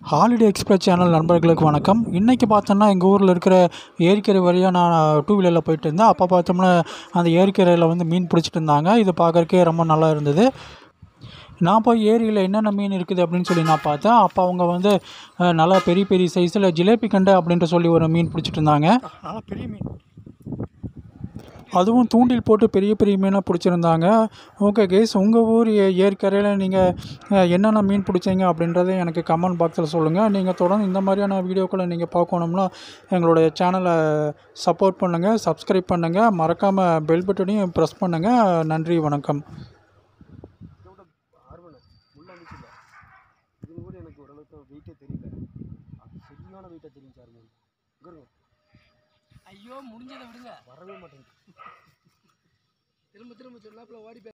holiday express channel நண்பர்களுக்கு வணக்கம் இன்றைக்கி பார்த்தோன்னா எங்கள் ஊரில் இருக்கிற ஏரிக்கரை வழியாக நான் டூ வீலரில் போயிட்டு இருந்தேன் அப்போ பார்த்தோம்னா அந்த ஏரிக்கரையில் வந்து மீன் பிடிச்சிட்டு இருந்தாங்க இது பார்க்கறக்கே ரொம்ப நல்லா இருந்தது நான் போய் ஏரியில் என்னென்ன மீன் இருக்குது அப்படின்னு சொல்லி நான் பார்த்தேன் அப்போ அவங்க வந்து அஹ், நல்லா பெரிய பெரிய சைஸில் ஜிலேபி கண்டை அப்படின்ட்டு சொல்லி ஒரு மீன் பிடிச்சிட்டு இருந்தாங்க நல்லா பெரிய மீன் அதுவும் தூண்டில் போட்டு பெரிய பெரிய மீனாக பிடிச்சிருந்தாங்க ஓகே கேஸ் உங்கள் ஊர் ஏ- ஏரிக்கரையில் நீங்கள் என்னென்ன மீன் பிடிச்சீங்க அப்படின்றத எனக்கு கமெண்ட் பாக்ஸில் சொல்லுங்கள் நீங்கள் தொடர்ந்து இந்த மாதிரியான வீடியோக்களை நீங்கள் பார்க்கணும்னா எங்களுடைய சேனலை சப்போர்ட் பண்ணுங்கள் சப்ஸ்கிரைப் பண்ணுங்கள் மறக்காமல் பெல் பட்டனையும் ப்ரெஸ் பண்ணுங்கள் நன்றி வணக்கம் இதோட ஆர்வனை முள்ள வந்துச்சுல்ல இது கூட எனக்கு ஓரளவுக்கு வெயிட்டே தெரியல அது சரியான வெயிட்டாக தெரியும் சார் மீன் இங்க இருங்க ஐயோ முடிஞ்சதை விடுங்க வரவே மாட்டேங்குது திரும்ப திரும்ப சொல்லாப்புல ஓடி போய்